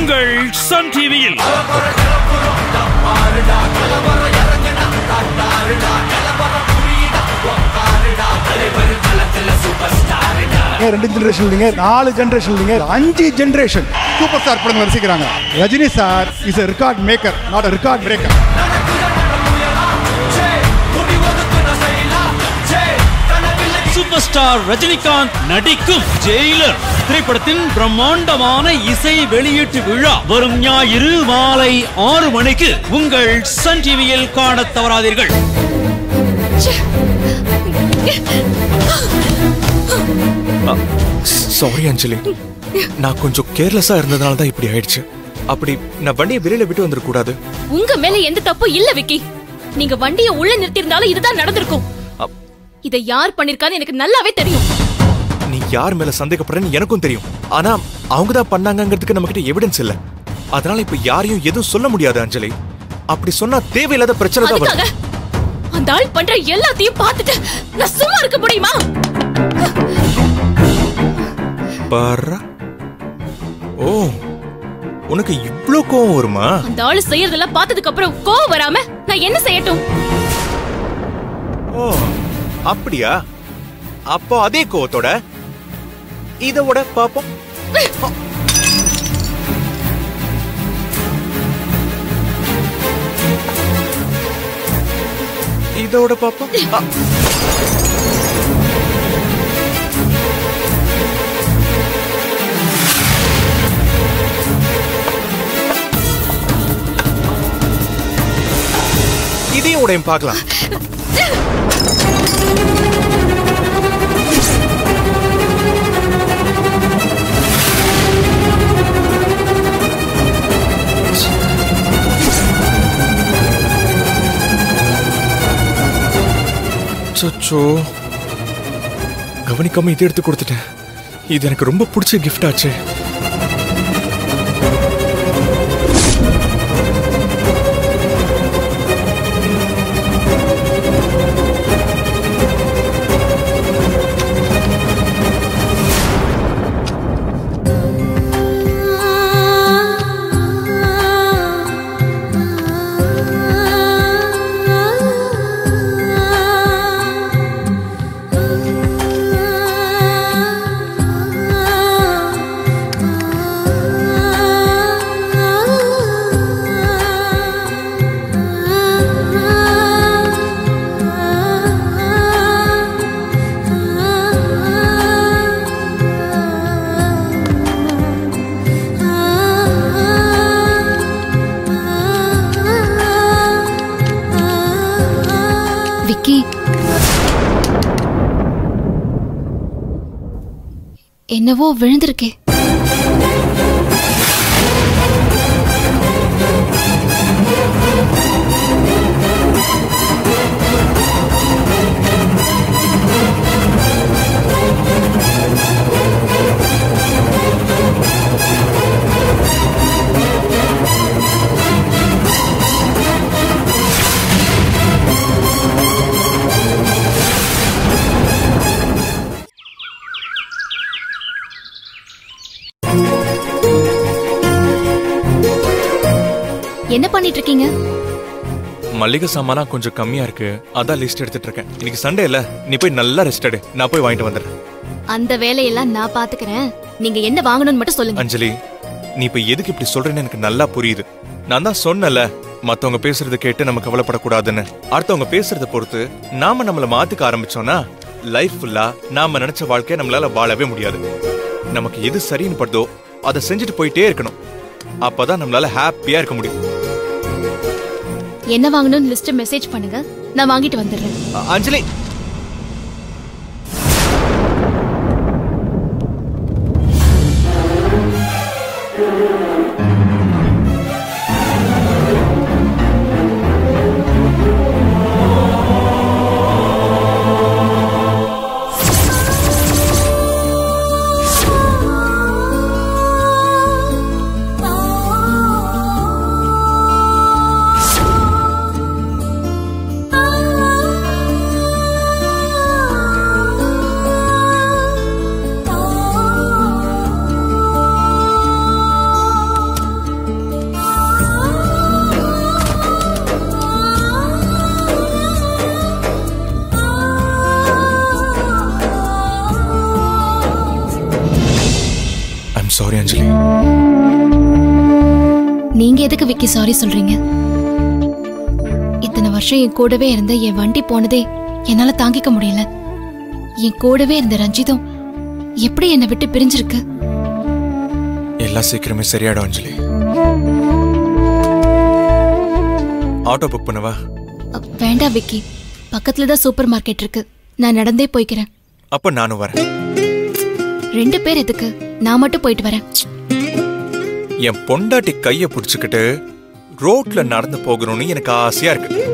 உங்கள் சன் டிவியில் நீங்க ரெண்டு ஜெனரேஷன் இல்லைங்க நாலு ஜெனரேஷன் இல்லைங்க அஞ்சு ஜெனரேஷன் சூப்பர் ஸ்டார் படங்கள் ரசிக்கிறாங்க Rajini sir is a record maker not a record breaker super star Rajinikanth நடிக்கும் ஜெயிலர் திரைப்படத்தின் பிரம்மாண்டமான இசை வெளியீட்டு விழா வரும் ஞாயிறு மாலை ஆறு மணிக்கு உங்கள் சன் டிவியில் காணத் தவறாதீர்கள் சாரி அஞ்சலி நான் கொஞ்சம் கேர்லெஸ்ஸா இருந்ததுனால தான் இப்படி ஆயிடுச்சு அப்படி நான் வண்டியை வெளியில விட்டு வந்துடக்கூடாது உங்க மேல எந்த தப்பும் இல்ல விக்கி நீங்க வண்டிய உள்ள நிறுத்தியிருந்தாலும் இதுதான் நடந்திருக்கும் அப்- இதை யார் பண்ணிருக்கான்னு எனக்கு நல்லாவே தெரியும் நீ யார் மேல சந்தேகப்படுறேன்னு எனக்கும் தெரியும் ஆனா அவங்க தான் பண்ணாங்கங்கிறதுக்கு நம்ம கிட்ட எவிடன்ஸ் இல்ல அதனால இப்ப யாரையும் எதுவும் சொல்ல முடியாது அஞ்சலி அப்படி சொன்னா தேவையில்லாத பிரச்சனை தான் அதுக்காக வரும் அந்த ஆள் பண்ற எல்லாத்தையும் பார்த்துட்டு நான் சும்மா இருக்க முடியுமா பாரா ஓ உனக்கு இவ்ளோ கோவம் வருமா அந்த ஆளு செய்யறதெல்லாம் பார்த்ததுக்கு அப்புறம் கோவம் வராம நான் என்ன செய்யட்டும் ஓ அப்படியா அப்போ அதே கோவத்தோட இதோட பாப்போம் இதோட பாப்போம் அ. இதையும் உடையும் பார்க்கலாம் அச்சோ கவனிக்காம இது எடுத்து கொடுத்துட்டேன் இது எனக்கு ரொம்ப பிடிச்ச கிஃப்ட் ஆச்சு விக்கி என்னவோ விழுந்திருக்கே என்ன பண்ணிட்டு இருக்கீங்க மல்லிகை சாமானா கொஞ்சம் கம்மியா இருக்கு அதான் லிஸ்ட் எடுத்துட்டு இருக்கேன் இன்னைக்கு சண்டே இல்ல நீ போய் நல்லா ரெஸ்ட் எடு நான் போய் வாங்கிட்டு வந்துடுறேன் அந்த வேலையெல்லாம் நான் பாத்துக்கிறேன் நீங்க என்ன வாங்கணும்னு மட்டும் சொல்லுங்க அஞ்சலி நீ இப்ப எதுக்கு இப்படி சொல்றேன்னு எனக்கு நல்லா புரியுது நான் தான் சொன்னல மத்தவங்க பேசுறத கேட்டு நம்ம கவலைப்படக்கூடாதுன்னு அடுத்தவங்க பேசுறத பொறுத்து நாம நம்மள மாத்திக்க ஆரம்பிச்சோம்னா லைஃப் ஃபுல்லா நாம நினைச்ச வாழ்க்கைய நம்மளால வாழவே முடியாது நமக்கு எது சரின்னு படுதோ அதை செஞ்சுட்டு போயிட்டே இருக்கணும் அப்பதான் நம்மளால ஹாப்பியா இருக்க முடியும் என்ன வாங்கணும்னு லிஸ்ட் மெசேஜ் பண்ணுங்க நான் வாங்கிட்டு வந்துடுறேன் அ- அஞ்சலி ஆ ஐம் சாரி அஞ்சலி நீங்க எதுக்கு விக்கி சாரி சொல்றீங்க இத்தனை வருஷம் என் கூடவே இருந்த என் வண்டி போனதே என்னால தாங்கிக்க முடியல என் கூடவே இருந்த ரஞ்சிதம் எப்படி என்னை விட்டு பிரிஞ்சிருக்கு எல்லாம் சீக்கிரமே சரியாயிடும் அஞ்சலி ஆட்டோ புக் பண்ணவா அ, வேண்டாம் விக்கி பக்கத்துல தான் சூப்பர் மார்க்கெட் இருக்கு நான் நடந்தே போய்க்கிறேன் அப்ப நானும் வரேன் ரெண்டு பேர் எதுக்கு நான் மட்டும் போயிட்டு வரேன் என் பொண்டாட்டி கைய புடிச்சுக்கிட்டு ரோட்ல நடந்து போகணும்னு எனக்கு ஆசையா இருக்கு